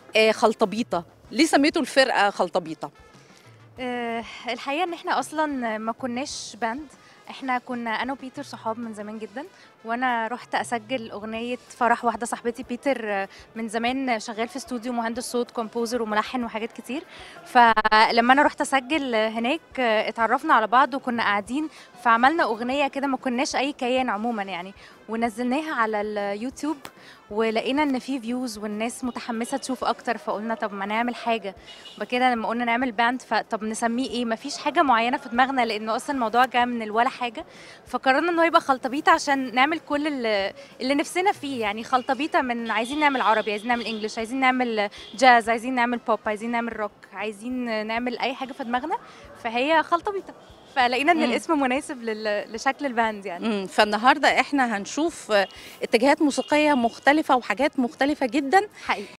آه، خلطبيطه ليه سميتوا الفرقه خلطبيطه آه، الحقيقه ان احنا اصلا ما كناش باند احنا كنا انا وبيتر صحاب من زمان جدا وانا رحت اسجل اغنيه فرح واحده صاحبتي بيتر آه، من زمان شغال في استوديو مهندس صوت كومبوزر وملحن وحاجات كتير فلما انا رحت اسجل هناك آه، اتعرفنا على بعض وكنا قاعدين فعملنا اغنيه كده ما كناش اي كيان عموما يعني ونزلناها على اليوتيوب ولقينا ان في فيوز والناس متحمسه تشوف اكتر فقلنا طب ما نعمل حاجه وكده لما قلنا نعمل باند فطب نسميه ايه مفيش حاجه معينه في دماغنا لانه اصلا الموضوع جاي من الولا حاجه فقررنا ان هو يبقى خلطبيطه عشان نعمل كل اللي, اللي نفسنا فيه يعني خلطبيطه من عايزين نعمل عربي عايزين نعمل انجلش عايزين نعمل جاز عايزين نعمل بوب عايزين نعمل روك عايزين نعمل اي حاجه في دماغنا فهي خلطبيطه فلقينا ان مم. الاسم مناسب لل- لشكل الباند يعني مم، فالنهارده احنا هنشوف آه، اتجاهات موسيقيه مختلفه وحاجات مختلفه جدا حقيقي